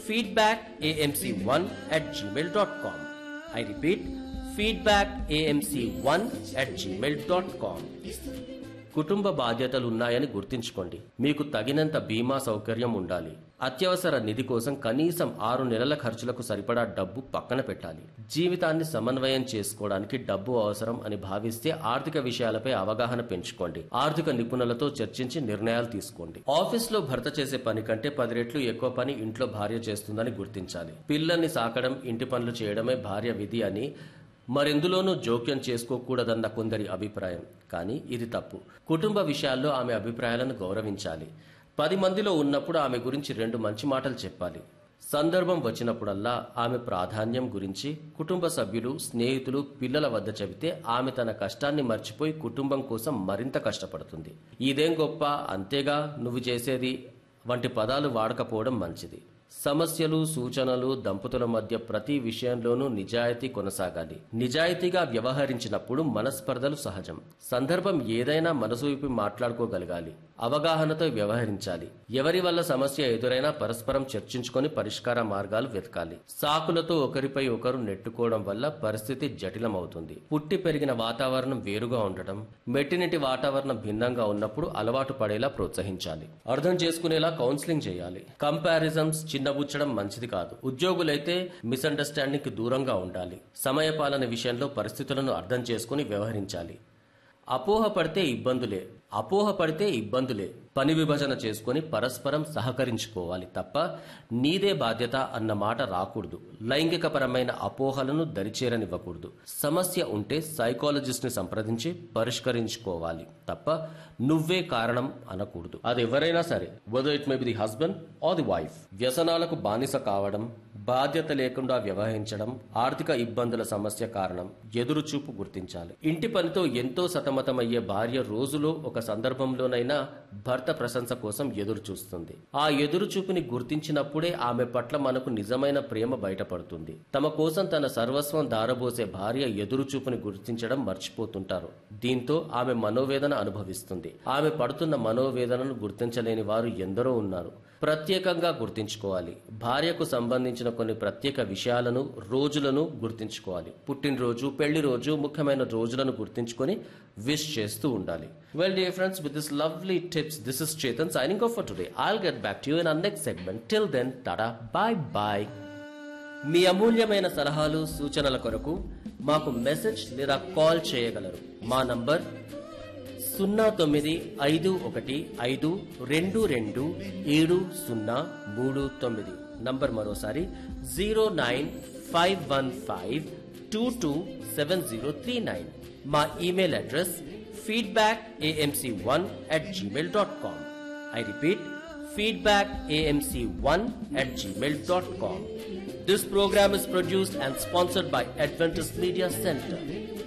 feedbackamc1 at gmail.com. I repeat, feedbackamc1 at gmail.com. కుటుంబ బాధ్యతలు ఉన్నాయని గుర్తుంచుకోండి మీకు తగినంత బీమా సౌకర్యం ఉండాలి అత్యవసర నిధి కోసం కనీసం ఆరు నెలల ఖర్చులకు సరిపడా డబ్బు పక్కన పెట్టాలి జీవితాన్ని సమన్వయం చేసుకోవడానికి డబ్బు అవసరం అని భావిస్తే ఆర్థిక విషయాలపై అవగాహన పెంచుకోండి ఆర్థిక నిపుణులతో చర్చించి నిర్ణయాలు తీసుకోండి ఆఫీస్లో భర్త చేసే పని కంటే పది రెట్లు ఎక్కువ పని ఇంట్లో భార్య చేస్తుందని గుర్తించాలి పిల్లల్ని సాకడం ఇంటి పనులు చేయడమే భార్య విధి అని మరెందులోనూ జోక్యం చేసుకోకూడదన్న కొందరి అభిప్రాయం కానీ ఇది తప్పు కుటుంబ విషయాల్లో ఆమె అభిప్రాయాలను గౌరవించాలి పది మందిలో ఉన్నప్పుడు ఆమె గురించి రెండు మంచి మాటలు చెప్పాలి సందర్భం వచ్చినప్పుడల్లా ఆమె ప్రాధాన్యం గురించి కుటుంబ సభ్యులు స్నేహితులు పిల్లల వద్ద చెబితే ఆమె తన కష్టాన్ని మర్చిపోయి కుటుంబం కోసం మరింత కష్టపడుతుంది ఇదేం గొప్ప అంతేగా నువ్వు చేసేది వంటి పదాలు వాడకపోవడం మంచిది సమస్యలు సూచనలు దంపతుల మధ్య ప్రతి విషయంలోనూ నిజాయితీ కొనసాగాలి నిజాయితీగా వ్యవహరించినప్పుడు మనస్పర్ధలు సహజం సందర్భం ఏదైనా మనసు విప్పి మాట్లాడుకోగలగాలి అవగాహనతో వ్యవహరించాలి ఎవరి వల్ల సమస్య ఎదురైనా పరస్పరం చర్చించుకొని పరిష్కార మార్గాలు వెతకాలి సాకులతో ఒకరిపై ఒకరు నెట్టుకోవడం వల్ల పరిస్థితి జటిలమవుతుంది పుట్టి పెరిగిన వాతావరణం వేరుగా ఉండటం మెట్టినిటి వాతావరణం భిన్నంగా ఉన్నప్పుడు అలవాటు పడేలా ప్రోత్సహించాలి అర్థం చేసుకునేలా కౌన్సిలింగ్ చేయాలి కంపారిజన్స్ చిన్నబుచ్చడం మంచిది కాదు ఉద్యోగులైతే మిస్అండర్స్టాండింగ్ కి దూరంగా ఉండాలి సమయపాలన విషయంలో పరిస్థితులను అర్థం చేసుకుని వ్యవహరించాలి అపోహ పడితే ఇబ్బందులే అపోహ పడితే ఇబ్బందులే పని విభజన చేసుకొని పరస్పరం సహకరించుకోవాలి తప్ప నీదే బాధ్యత అన్న మాట రాకూడదు లైంగికపరమైన అపోహలను దరిచేరనివ్వకూడదు సమస్య ఉంటే సైకాలజిస్ట్ ని సంప్రదించి పరిష్కరించుకోవాలి తప్ప నువ్వే కారణం అనకూడదు అది ఎవరైనా సరే whether it may be the husband or the wife వ్యసనాలకు బానిస కావడం బాధ్యత లేకుండా వ్యవహరించడం ఆర్థిక ఇబ్బందుల సమస్య కారణం ఎదురుచూపు గుర్తించాలి ఇంటి పనితో ఎంతో సతమతమయ్యే భార్య రోజులో ఒక సందర్భంలోనైనా భర్త ప్రశంస కోసం ఎదురు చూస్తుంది ఆ ఎదురు చూపుని గుర్తించినప్పుడే ఆమె పట్ల మనకు నిజమైన ప్రేమ బయటపడుతుంది తమ కోసం తన సర్వస్వం దారబోసే భార్య ఎదురు చూపుని గుర్తించడం మర్చిపోతుంటారు దీంతో ఆమె మనోవేదన అనుభవిస్తుంది ఆమె పడుతున్న మనోవేదనను గుర్తించలేని వారు ఎందరో ఉన్నారు ప్రత్యేకంగా గుర్తించుకోవాలి భార్యకు సంబంధించిన కొన్ని ప్రత్యేక విషయాలను రోజులను గుర్తించుకోవాలి పుట్టినరోజు పెళ్లి రోజు ముఖ్యమైన రోజులను గుర్తించుకొని విష్ చేస్తూ ఉండాలి well dear friends with this lovely tips this is Chetan signing off for today I'll get back to you in next segment till then tata bye bye మీ అమూల్యమైన సలహాలు సూచనల కొరకు మాకు మెసేజ్ లేదా కాల్ చేయగలరు మా నంబర్ సున్నా తొమ్మిది ఐదు ఒకటి ఐదు రెండు రెండు ఏడు సున్నా మూడు తొమ్మిది నంబర్ మరోసారి zero nine five one five two two seven zero three nine మా email address feedback AMC one at Gmail dot com I repeat feedback amc1 at gmail.com. This program is produced and sponsored by Adventist Media Center.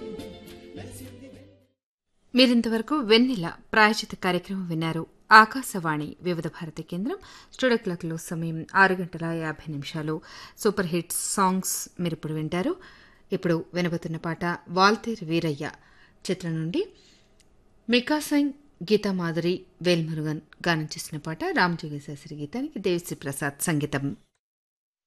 మీరింతవరకు వెన్నెల ప్రాయచిత కార్యక్రమం విన్నారు ఆకాశవాణి వివిధ భారతి కేంద్రం studio క్లాక్లో సమయం ఆరు గంటల యాభై నిమిషాలు సూపర్ హిట్ సాంగ్స్ మీరు ఇప్పుడు వింటారు ఇప్పుడు వినబోతున్న పాట వాల్తేర్ వీరయ్య చిత్రం నుండి మికా సింగ్ గీతా మాధురి వేల్మురుగన్ గానం చేసిన పాట రామజోగి శాస్త్రి గీతానికి దేవిశ్రీ ప్రసాద్ సంగీతం